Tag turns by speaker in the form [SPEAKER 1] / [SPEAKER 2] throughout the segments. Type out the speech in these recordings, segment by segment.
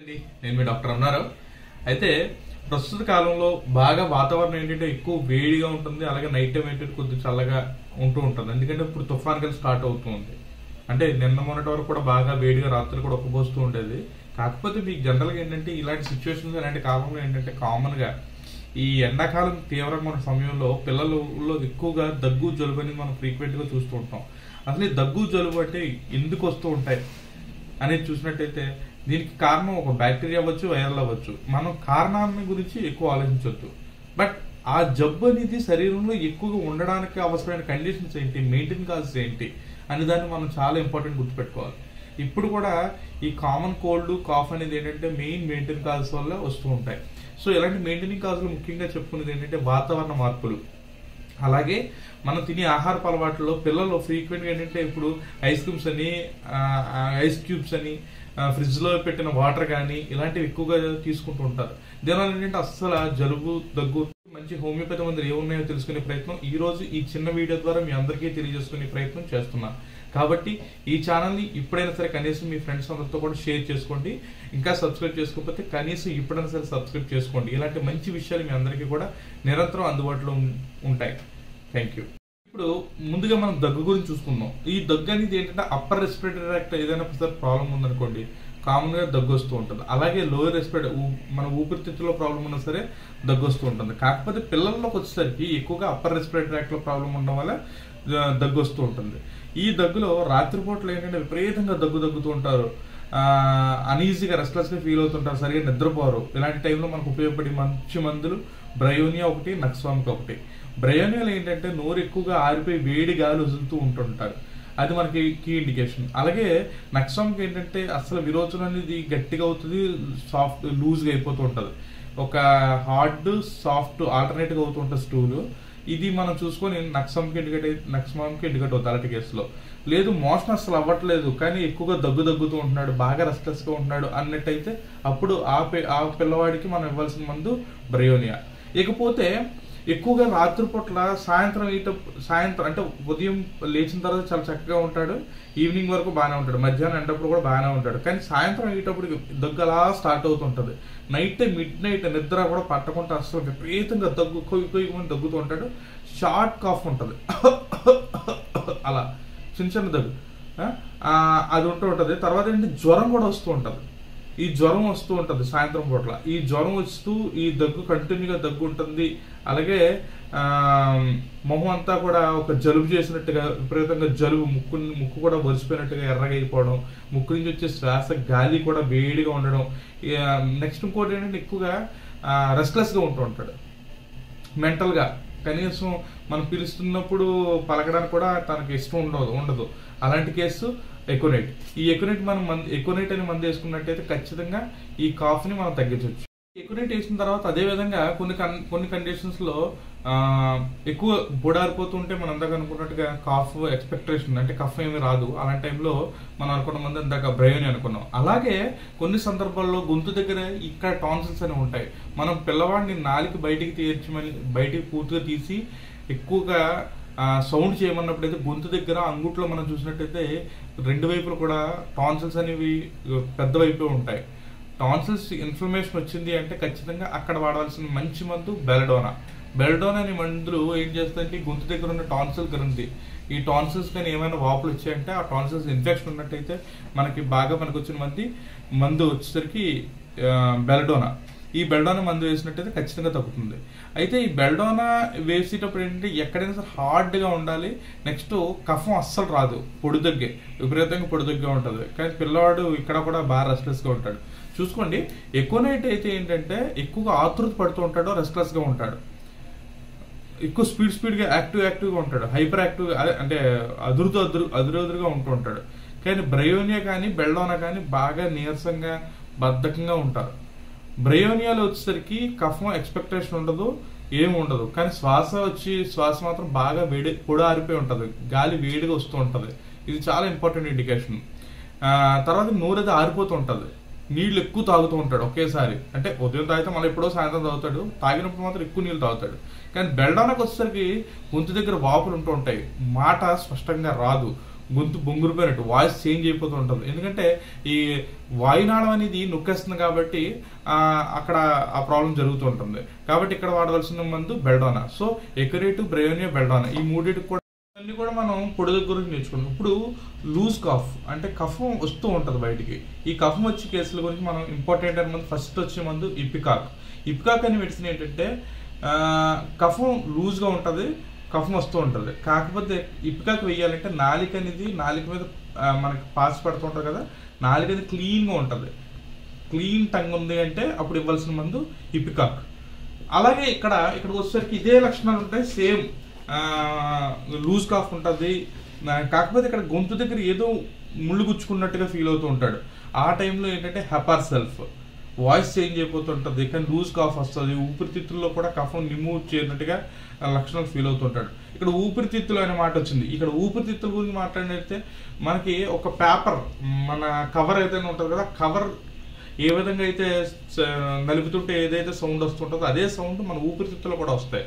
[SPEAKER 1] అండి నేను మీ డాక్టర్ అన్నారు అయితే ప్రస్తుత కాలంలో బాగా వాతావరణం ఏంటంటే ఎక్కువ వేడిగా ఉంటుంది అలాగే నైట్ టైం ఏంటంటే కొద్దిగా చల్లగా ఉంటూ ఉంటుంది ఎందుకంటే ఇప్పుడు తుఫాన్ కలిసి స్టార్ట్ అవుతూ ఉంది అంటే నిన్న మొన్నటి వరకు కూడా బాగా వేడిగా రాత్రి కూడా ఒక్కబోస్తూ ఉండేది కాకపోతే మీకు జనరల్గా ఏంటంటే ఇలాంటి సిచ్యువేషన్స్ ఇలాంటి కాలంలో ఏంటంటే కామన్గా ఈ ఎండాకాలం తీవ్రంగా ఉన్న సమయంలో పిల్లలలో ఎక్కువగా దగ్గు జలుబు అనేది మనం ఫ్రీక్వెంట్గా చూస్తూ ఉంటాం అసలు ఈ దగ్గు జలుబు అంటే ఎందుకు వస్తూ ఉంటాయి అనేది చూసినట్టయితే దీనికి కారణం ఒక బ్యాక్టీరియా అవ్వచ్చు వైరల్ అవ్వచ్చు మనం కారణాన్ని గురించి ఎక్కువ ఆలోచించవద్దు బట్ ఆ జబ్బు అనేది శరీరంలో ఎక్కువగా ఉండడానికి అవసరమైన కండిషన్స్ ఏంటి మెయింటైన్ కాల్స్ ఏంటి అనే దాన్ని మనం చాలా ఇంపార్టెంట్ గుర్తుపెట్టుకోవాలి ఇప్పుడు కూడా ఈ కామన్ కోల్డ్ కాఫ్ అనేది ఏంటంటే మెయిన్ మెయింటైన్ కాల్స్ వల్ల వస్తూ ఉంటాయి సో ఇలాంటి మెయింటైనింగ్ కాల్స్లో ముఖ్యంగా చెప్పుకునేది ఏంటంటే వాతావరణ మార్పులు అలాగే మనం తినే ఆహారపు అలవాట్లలో పిల్లలు ఫ్రీక్వెంట్గా ఏంటంటే ఇప్పుడు ఐస్ క్రీమ్స్ అని ఆ, ఆ, ఐస్ క్యూబ్స్ అని ఆ, ఫ్రిడ్జ్ లో పెట్టిన వాటర్ కానీ ఇలాంటివి ఎక్కువగా తీసుకుంటూ ఉంటారు దీనివల్ల ఏంటంటే అస్సలు జలుబు దగ్గు మంచి హోమియోపతి మందులు ఏమున్నాయో తెలుసుకునే ప్రయత్నం ఈ రోజు ఈ చిన్న వీడియో ద్వారా మీ అందరికీ తెలియజేసుకునే ప్రయత్నం చేస్తున్నాను కాబట్టి ఈ ఛానల్ని ఇప్పుడైనా సరే కనీసం మీ ఫ్రెండ్స్ అందరితో కూడా షేర్ చేసుకోండి ఇంకా సబ్స్క్రైబ్ చేసుకోకపోతే కనీసం ఇప్పుడైనా సరే సబ్స్క్రైబ్ చేసుకోండి ఇలాంటి మంచి విషయాలు మీ అందరికీ కూడా నిరంతరం అందుబాటులో ఉం- ఉంటాయి థ్యాంక్ యూ ఇప్పుడు ముందుగా మనం దగ్గు గురించి చూసుకుందాం ఈ దగ్గు అనేది ఏంటంటే అప్పర్ రెస్పిరేటరీ ట్రాక్ట్ ఏదైనా సరే ప్రాబ్లం ఉందనుకోండి కామన్ గా దగ్గు వస్తూ ఉంటుంది అలాగే లోయర్ రెస్పిరేటర్ మన ఊపిరితిత్తులో ప్రాబ్లం ఉన్నా సరే దగ్గు వస్తూ ఉంటుంది కాకపోతే పిల్లల్లోకి వచ్చేసరికి ఎక్కువగా అప్పర్ రెస్పిరేటరీ ట్రాక్ట్ లో ప్రాబ్లం ఉండడం వల్ల ఆ, దగ్గు వస్తూ ఉంటుంది ఈ దగ్గులో రాత్రిపూటలు ఏంటంటే విపరీతంగా దగ్గు దగ్గుతూ ఉంటారు అనీజీగా రెస్ట్లెస్ గా ఫీల్ అవుతుంటారు సరిగా నిద్రపోరు ఇలాంటి టైంలో మనకు ఉపయోగపడే మంచి మందులు బ్రయోనియా ఒకటి నక్స్వామిక్ ఒకటి బ్రయోనియాలు ఏంటంటే నోరు ఎక్కువగా ఆరిపోయి వేడి గాలి వదులుతూ ఉంటుంటారు అది మనకి కీ ఇండికేషన్ అలాగే నక్సంకి ఏంటంటే అసలు విరోచనం అనేది గట్టిగా అవుతుంది సాఫ్ట్ లూజ్గా అయిపోతూ ఉంటుంది ఒక హార్డ్ సాఫ్ట్ ఆల్టర్నేట్గా అవుతూ ఉంటుంది స్టూల్ ఇది మనం చూసుకొని నక్సంకి ఇండికేట్ నక్సమాంకి ఇండికేట్ అవుతుంది అలాంటి కేసులో లేదు మోషన్ అసలు అవ్వట్లేదు కానీ ఎక్కువగా దగ్గు దగ్గుతూ ఉంటున్నాడు బాగా రెస్ట్లెస్ గా ఉంటున్నాడు అన్నట్టయితే అప్పుడు ఆ పి- ఆ పిల్లవాడికి మనం ఇవ్వాల్సిన మందు బ్రయోనియా ఇకపోతే ఎక్కువగా రాత్రిపూట్ల సాయంత్రం ఈట సాయంత్రం అంటే ఉదయం లేచిన తర్వాత చాలా చక్కగా ఉంటాడు ఈవినింగ్ వరకు బాగానే ఉంటాడు మధ్యాహ్నం ఎండప్పుడు కూడా బాగానే ఉంటాడు కానీ సాయంత్రం అయ్యేటప్పుడు దగ్గు అలా స్టార్ట్ అవుతుంటది నైట్ మిడ్ నైట్ నిద్ర కూడా పట్టకుండా అసలు విపరీతంగా దగ్గు కొయ్యి కొయ్యి దగ్గుతూ ఉంటాడు షార్ట్ కాఫ్ ఉంటుంది అలా చిన్న చిన్న దగ్గు ఆ, ఆ, అది ఉంటూ ఉంటుంది తర్వాత ఏంటి జ్వరం కూడా వస్తూ ఉంటుంది ఈ జ్వరం వస్తూ ఉంటుంది సాయంత్రం పూట్ల ఈ జ్వరం వస్తూ ఈ దగ్గు కంటిన్యూగా దగ్గు ఉంటుంది అలాగే ఆ, మొహం అంతా కూడా ఒక జలుబు చేసినట్టుగా విపరీతంగా జలుబు ముక్కు ముక్కు కూడా వరిసిపోయినట్టుగా ఎర్రగా అయిపోవడం ముక్కు నుంచి వచ్చే శ్వాస గాలి కూడా వేడిగా ఉండడం నెక్స్ట్ ఇంకోటి ఏంటంటే ఎక్కువగా రెస్ట్లెస్ గా ఉంటూ ఉంటాడు మెంటల్ గా కనీసం మనం పిలుస్తున్నప్పుడు పలకడానికి కూడా తనకి ఇష్టం ఉండదు ఉండదు అలాంటి కేసు ఎకోనైట్ ఈ ఎకోనైట్ మనం మందు ఎకోనైట్ అని మందు వేసుకున్నట్టయితే ఖచ్చితంగా ఈ కాఫ్ ని మనం తగ్గించవచ్చు ఎకోనైట్ వేసిన తర్వాత అదే విధంగా కొన్ని కన్- కొన్ని కండిషన్స్ లో ఆ, ఎక్కువ బొడారిపోతుంటే మనం ఇందాక అనుకున్నట్టుగా కాఫ్ ఎక్స్పెక్టేషన్ అంటే కఫ్ ఏమి రాదు అలాంటి టైంలో మనం అనుకున్న మంది ఇందాక బ్రయోని అనుకున్నాం అలాగే కొన్ని సందర్భాల్లో గొంతు దగ్గర ఇక్కడ టాన్సిల్స్ అని ఉంటాయి మనం పిల్లవాడిని నాలికి బయటికి తీర్చమని బయటికి పూర్తిగా తీసి ఎక్కువగా సౌండ్ చేయమన్నప్పుడు అయితే గొంతు దగ్గర అంగుట్లో మనం చూసినట్టయితే రెండు వైపులు కూడా టాన్సిల్స్ అనేవి పెద్ద వైపే ఉంటాయి టాన్సిల్స్ ఇన్ఫ్లమేషన్ వచ్చింది అంటే ఖచ్చితంగా అక్కడ వాడాల్సిన మంచి మందు బెలడోనా బెలడోనా అనే మందులు ఏం చేస్తాయంటే ఈ గొంతు దగ్గర ఉన్న టాన్సిల్ గ్రంథి ఈ టాన్సిల్స్ కానీ ఏమైనా వాపులు వచ్చాయంటే ఆ టాన్సిల్స్ ఇన్ఫెక్షన్ ఉన్నట్టయితే మనకి బాగా మనకు వచ్చిన మంది మందు వచ్చేసరికి ఆ, బెలడోనా ఈ బెల్డోనా మందు వేసినట్టయితే ఖచ్చితంగా తగ్గుతుంది అయితే ఈ బెల్డోనా వేసేటప్పుడు ఏంటంటే ఎక్కడైనా సరే హార్డ్గా ఉండాలి నెక్స్ట్ కఫం అస్సలు రాదు పొడి దగ్గే విపరీతంగా పొడి దగ్గర ఉంటుంది కానీ పిల్లవాడు ఇక్కడ కూడా బాగా రెస్ట్లెస్గా ఉంటాడు చూసుకోండి ఎక్కువ నైట్ అయితే ఏంటంటే ఎక్కువగా ఆతృత పడుతూ ఉంటాడు రెస్ట్లెస్గా ఉంటాడు ఎక్కువ స్పీడ్ స్పీడ్గా యాక్టివ్ యాక్టివ్గా ఉంటాడు హైపర్ యాక్టివ్ అదే అంటే అదురుతో అదురు అదురుగా ఉంటూ ఉంటాడు కానీ బ్రయోనియా కానీ బెల్డోనా కానీ బాగా నీరసంగా బద్ధకంగా ఉంటారు బ్రయోనియాలో వచ్చేసరికి కఫం ఎక్స్పెక్టేషన్ ఉండదు ఏమి ఉండదు కానీ శ్వాస వచ్చి శ్వాస మాత్రం బాగా వేడి పొడి ఆరిపోయి ఉంటుంది గాలి వేడిగా వస్తూ ఉంటుంది ఇది చాలా ఇంపార్టెంట్ ఇండికేషన్ తర్వాత నోరేది ఆరిపోతూ ఉంటుంది నీళ్ళు ఎక్కువ తాగుతూ ఉంటాడు ఒకేసారి అంటే ఉదయం తాగితే మళ్ళీ ఎప్పుడో సాయంత్రం తాగుతాడు తాగినప్పుడు మాత్రం ఎక్కువ నీళ్ళు తాగుతాడు కానీ బెల్డానాకి వచ్చేసరికి గొంతు దగ్గర వాపులు ఉంటూ ఉంటాయి మాట స్పష్టంగా రాదు గొంతు బొంగురుపోయినట్టు వాయిస్ చేంజ్ అయిపోతూ ఉంటుంది ఎందుకంటే ఈ వాయునాళం అనేది నొక్కేస్తుంది కాబట్టి ఆ, అక్కడ ఆ ప్రాబ్లం జరుగుతూ ఉంటుంది కాబట్టి ఇక్కడ వాడవలసిన మందు బెల్డానా సో ఎకరేటు బ్రయోనియా బెల్డానా ఈ మూడింటికి కూడా అన్ని కూడా మనం పొడి దగ్గర గురించి నేర్చుకున్నాం ఇప్పుడు లూజ్ కఫ్ అంటే కఫం వస్తూ ఉంటుంది బయటికి ఈ కఫం వచ్చే కేసుల గురించి మనం ఇంపార్టెంట్ అని మందు ఫస్ట్ వచ్చే మందు ఇపికాక్ ఇపికాక్ అనే మెడిసిన్ ఏంటంటే ఆ, కఫం లూజ్గా ఉంటుంది కఫం వస్తూ ఉంటుంది కాకపోతే ఇపికాక్ వేయాలంటే నాలిక అనేది నాలిక మీద ఆ, మనకి పాస్ పడుతుంటుంది కదా నాలిక అనేది క్లీన్గా ఉంటుంది క్లీన్ టంగ్ ఉంది అంటే అప్పుడు ఇవ్వాల్సిన మందు ఇపికాక్ అలాగే ఇక్కడ ఇక్కడికి వచ్చేసరికి ఇదే లక్షణాలు ఉంటాయి సేమ్ లూజ్ కాఫ్ ఉంటుంది కాకపోతే ఇక్కడ గొంతు దగ్గర ఏదో ముళ్ళు గుచ్చుకున్నట్టుగా ఫీల్ అవుతూ ఉంటాడు ఆ టైంలో ఏంటంటే హెపార్ సెల్ఫ్ వాయిస్ చేంజ్ అయిపోతుంటుంది కానీ లూజ్ కాఫ్ వస్తుంది ఊపిరితిత్తుల్లో కూడా కఫం నిమూవ్ చేయనట్టుగా ఆ లక్షణాలు ఫీల్ అవుతుంటాడు ఇక్కడ ఊపిరితిత్తులు అనే మాట వచ్చింది ఇక్కడ ఊపిరితిత్తుల గురించి మాట్లాడితే మనకి ఒక పేపర్ మన కవర్ ఏదైనా ఉంటుంది కదా కవర్ ఏ విధంగా అయితే స- నలుపుతుంటే ఏదైతే సౌండ్ వస్తుంటుందో అదే సౌండ్ మన ఊపిరితిత్తులో కూడా వస్తాయి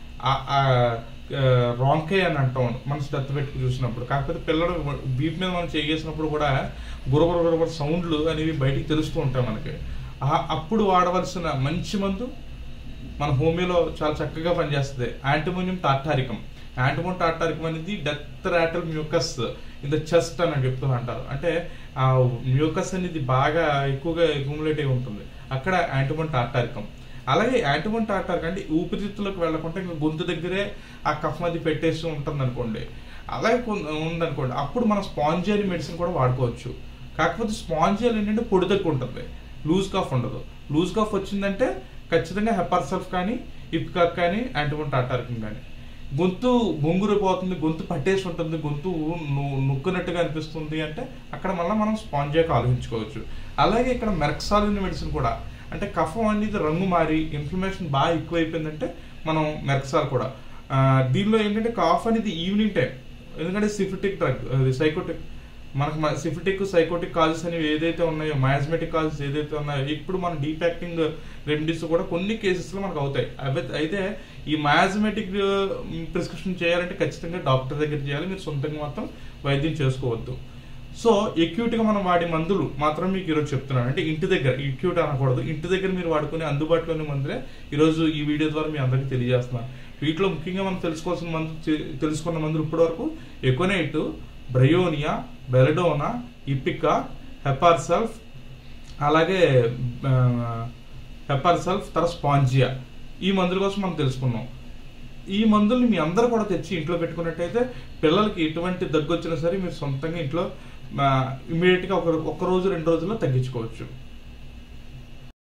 [SPEAKER 1] రాంకే అని అంటాం మన శ్రద్ధ పెట్టుకు చూసినప్పుడు కాకపోతే పిల్లడు బీప్ మీద మనం చేసినప్పుడు కూడా గురగుర గురగుర సౌండ్లు అనేవి బయటికి తెలుస్తూ ఉంటాయి మనకి ఆ- అప్పుడు వాడవలసిన మంచి మందు మన హోమియోలో చాలా చక్కగా పనిచేస్తుంది యాంటిమోనియం టార్టారికం యాంటిమోన్ టార్టారికం అనేది death rattle mucus in the chest అని చెప్తూ అంటారు అంటే ఆ మ్యూకస్ అనేది బాగా ఎక్కువగా అక్యుములేట్ అయి ఉంటుంది అక్కడ యాంటిమోన్ టార్టారికం అలాగే యాంటిమోన్ టార్టారికం అంటే ఊపిరితిత్తులకు వెళ్ళకుండా ఇంకా గొంతు దగ్గరే ఆ కఫ్ అది పెట్టేసి ఉంటుంది అనుకోండి అలాగే కొన్- ఉందనుకోండి అప్పుడు మనం స్పాంజియల్ మెడిసిన్ కూడా వాడుకోవచ్చు కాకపోతే స్పాంజియల్ ఏంటంటే పొడి దగ్గర ఉంటుంది లూజ్ కాఫ్ ఉండదు లూజ్ కాఫ్ వచ్చిందంటే ఖచ్చితంగా హెపార్సల్ఫ్ కానీ ఇప్కాక్ కానీ యాంటిమోన్ టాటార్కిన్ కానీ గొంతు బొంగురిపోతుంది గొంతు పట్టేసి ఉంటుంది గొంతు ను- నొక్కునట్టుగా అనిపిస్తుంది అంటే అక్కడ మళ్ళీ మనం స్పాంజియాకి ఆలోచించుకోవచ్చు అలాగే ఇక్కడ మెర్క్సాలిన్ మెడిసిన్ కూడా అంటే కఫం అనేది రంగు మారి ఇన్ఫ్లమేషన్ బాగా ఎక్కువైపోయిందంటే మనం మెర్క్సాల్ కూడా ఆ, దీనిలో ఏంటంటే కాఫ్ అనేది ఈవినింగ్ టైం ఎందుకంటే సిఫిటిక్ డ్రగ్ అది సైకోటిక్ మనకు సిఫిటిక్ సైకోటిక్ కాజెస్ అనేవి ఏదైతే ఉన్నాయో మయాజ్మెటిక్ కాజెస్ ఏదైతే ఉన్నాయో ఇప్పుడు మన డీపాక్టింగ్ రెమెడీస్ కూడా కొన్ని కేసెస్లో మనకు అవుతాయి అవి అయితే ఈ మయాజ్మెటిక్ ప్రిస్క్రిప్షన్ చేయాలంటే ఖచ్చితంగా డాక్టర్ దగ్గర చేయాలి మీరు సొంతంగా మాత్రం వైద్యం చేసుకోవద్దు సో ఎక్యూట్గా మనం వాడే మందులు మాత్రం మీకు ఈరోజు చెప్తున్నాను అంటే ఇంటి దగ్గర ఎక్యూట్ అనకూడదు ఇంటి దగ్గర మీరు వాడుకునే అందుబాటులోని మందులే ఈరోజు ఈ వీడియో ద్వారా మీ అందరికీ తెలియజేస్తున్నాను వీటిలో ముఖ్యంగా మనం తెలుసుకోవాల్సిన మందు తె- తెలుసుకున్న మందులు ఇప్పటివరకు aconite bryonia belladonna ipecac hepar sulph అలాగే హెపార్సల్ఫ్ తర్వాత స్పాంజియా ఈ మందుల కోసం మనం తెలుసుకున్నాం ఈ మందుల్ని మీ అందరూ కూడా తెచ్చి ఇంట్లో పెట్టుకున్నట్టయితే పిల్లలకి ఎటువంటి దగ్గు వచ్చినా సరే మీరు సొంతంగా ఇంట్లో ఇమీడియట్గా ఒక ఒక రోజు రెండు రోజుల్లో తగ్గించుకోవచ్చు